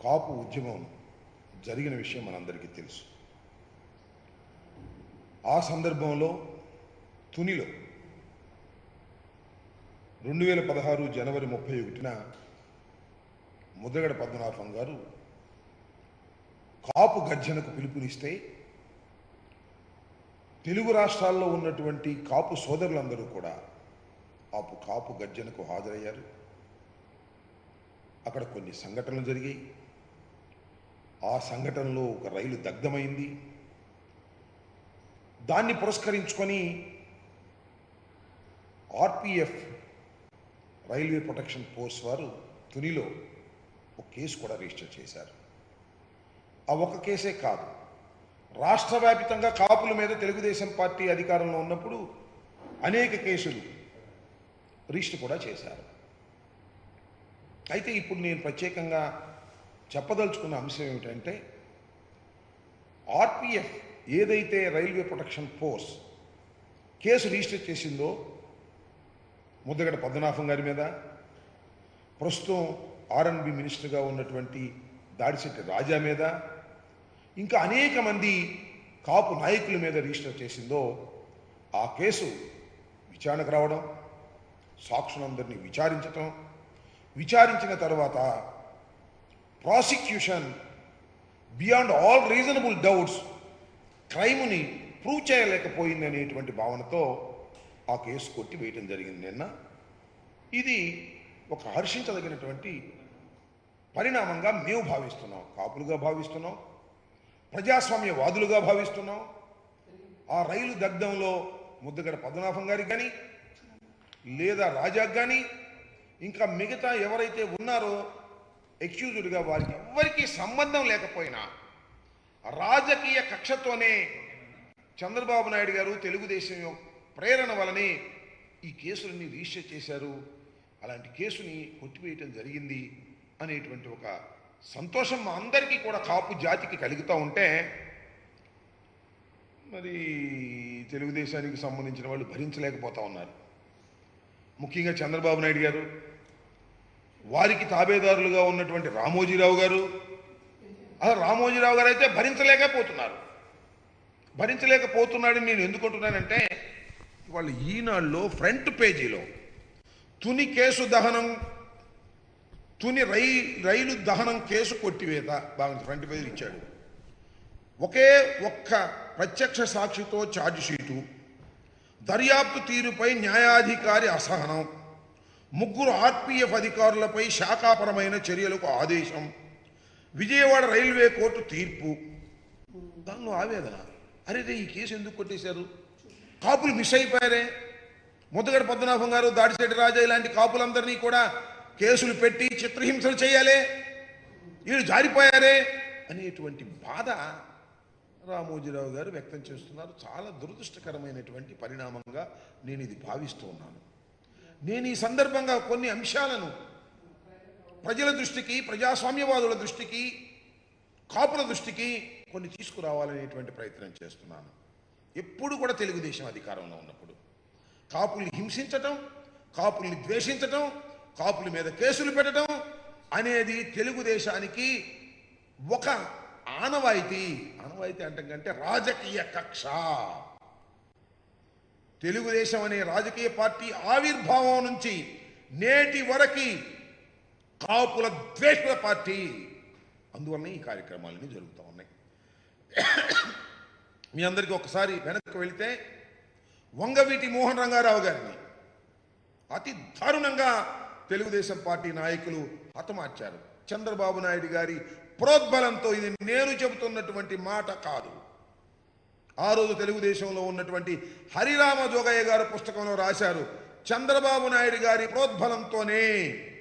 కాపు ఉద్యమం జరిగిన విషయం మనందరికీ తెలుసు ఆ సందర్భంలో తునిలో రెండు వేల పదహారు జనవరి ముప్పై ఒకటిన ముద్రగడ పద్మనాభం గారు కాపు గర్జనకు పిలుపునిస్తే తెలుగు రాష్ట్రాల్లో ఉన్నటువంటి కాపు సోదరులందరూ కూడా కాపు కాపు గర్జనకు హాజరయ్యారు అక్కడ కొన్ని సంఘటనలు జరిగాయి ఆ సంఘటనలో ఒక రైలు దగ్ధమైంది దాన్ని పురస్కరించుకొని ఆర్పిఎఫ్ రైల్వే ప్రొటెక్షన్ ఫోర్స్ వారు తునిలో ఒక కేసు కూడా రిజిస్టర్ చేశారు ఆ ఒక కేసే కాదు రాష్ట్ర వ్యాపితంగా కాపుల మీద తెలుగుదేశం పార్టీ అధికారంలో ఉన్నప్పుడు అనేక కేసులు రిజిస్టర్ కూడా చేశారు అయితే ఇప్పుడు నేను ప్రత్యేకంగా చెప్పదలుచుకున్న అంశం ఏమిటంటే ఆర్పిఎఫ్ ఏదైతే railway protection force case register చేసిందో ముద్దగడ పద్మనాభం గారి మీద ప్రస్తుతం ఆర్ఎన్బి మినిస్టర్గా ఉన్నటువంటి దాడిశెట్టి రాజా మీద ఇంకా అనేక మంది కాపు నాయకుల మీద రిజిస్టర్ చేసిందో ఆ కేసు విచారణకు రావడం సాక్షులందరినీ విచారించటం విచారించిన తర్వాత prosecution beyond all reasonable doubts క్రైమ్ని ప్రూవ్ చేయలేకపోయింది అనేటువంటి భావనతో ఆ కేసు కొట్టివేయటం జరిగింది నిన్న ఇది ఒక హర్షించదగినటువంటి పరిణామంగా మేము భావిస్తున్నాం కాపులుగా భావిస్తున్నాం ప్రజాస్వామ్యవాదులుగా భావిస్తున్నాం ఆ రైలు దగ్ధంలో ముద్దగడ పద్మనాభం గారికి కానీ లేదా రాజాకు కానీ ఇంకా మిగతా ఎవరైతే ఉన్నారో ఎక్స్క్యూజ్డ్గా వారికి ఎవరికి సంబంధం లేకపోయినా రాజకీయ కక్షతోనే చంద్రబాబు నాయుడు గారు తెలుగుదేశం యొక్క ప్రేరణ వలనే ఈ కేసులన్నీ రిజిస్టర్ చేశారు అలాంటి కేసుని కొట్టివేయటం జరిగింది అనేటువంటి ఒక సంతోషం మా అందరికీ కూడా కాపు జాతికి కలుగుతూ ఉంటే మరి తెలుగుదేశానికి సంబంధించిన వాళ్ళు భరించలేకపోతా ఉన్నారు ముఖ్యంగా చంద్రబాబు నాయుడు గారు వారికి తాబేదారులుగా ఉన్నటువంటి రామోజీరావు గారు అసలు రామోజీరావు గారు అయితే భరించలేకపోతున్నారు భరించలేకపోతున్నాడని నేను ఎందుకు అంటున్నానంటే వాళ్ళ ఈనాడులో ఫ్రంట్ పేజీలో తుని కేసు దహనం తుని రై రైలు దహనం కేసు కొట్టివేత బాగా ఫ్రంట్ పేజీలు ఇచ్చాడు ఒకే ఒక్క ప్రత్యక్ష సాక్షితో ఛార్జ్ షీటు దర్యాప్తు తీరుపై న్యాయాధికారి అసహనం ముగ్గురు ఆర్పీఎఫ్ అధికారులపై శాఖాపరమైన చర్యలకు ఆదేశం విజయవాడ రైల్వే కోర్టు తీర్పు దానిలో ఆవేదన అరే రే ఈ కేసు ఎందుకు కొట్టేశారు కాపులు మిస్ అయిపోయారే ముద్దగడ పద్మనాభం గారు దాడిశెట్టి రాజా ఇలాంటి కాపులందరినీ కూడా కేసులు పెట్టి చిత్రహింసలు చేయాలి వీళ్ళు జారిపోయారే అనేటువంటి బాధ రామోజీరావు గారు వ్యక్తం చేస్తున్నారు చాలా దురదృష్టకరమైనటువంటి పరిణామంగా నేను ఇది భావిస్తూ ఉన్నాను నేను ఈ సందర్భంగా కొన్ని అంశాలను ప్రజల దృష్టికి ప్రజాస్వామ్యవాదుల దృష్టికి కాపుల దృష్టికి కొన్ని తీసుకురావాలనేటువంటి ప్రయత్నం చేస్తున్నాను ఎప్పుడు కూడా తెలుగుదేశం అధికారంలో ఉన్నప్పుడు కాపుల్ని హింసించటం కాపుల్ని ద్వేషించటం కాపుల మీద కేసులు పెట్టడం అనేది తెలుగుదేశానికి ఒక ఆనవాయితీ ఆనవాయితీ అంటాం కంటే రాజకీయ కక్ష తెలుగుదేశం అనే రాజకీయ పార్టీ ఆవిర్భావం నుంచి నేటి వరకు కాపుల ద్వేష పార్టీ అందువల్లనే ఈ కార్యక్రమాలన్నీ జరుగుతూ ఉన్నాయి మీ అందరికీ ఒకసారి వెనక్కి వెళితే వంగవీటి మోహన్ రంగారావు గారిని అతి దారుణంగా తెలుగుదేశం పార్టీ నాయకులు హతమార్చారు చంద్రబాబు నాయుడు గారి ప్రోద్బలంతో ఇది నేను చెబుతున్నటువంటి మాట కాదు ఆ రోజు తెలుగుదేశంలో ఉన్నటువంటి హరిరామ జోగయ్య గారు పుస్తకంలో రాశారు చంద్రబాబు నాయుడు గారి ప్రోద్బలంతోనే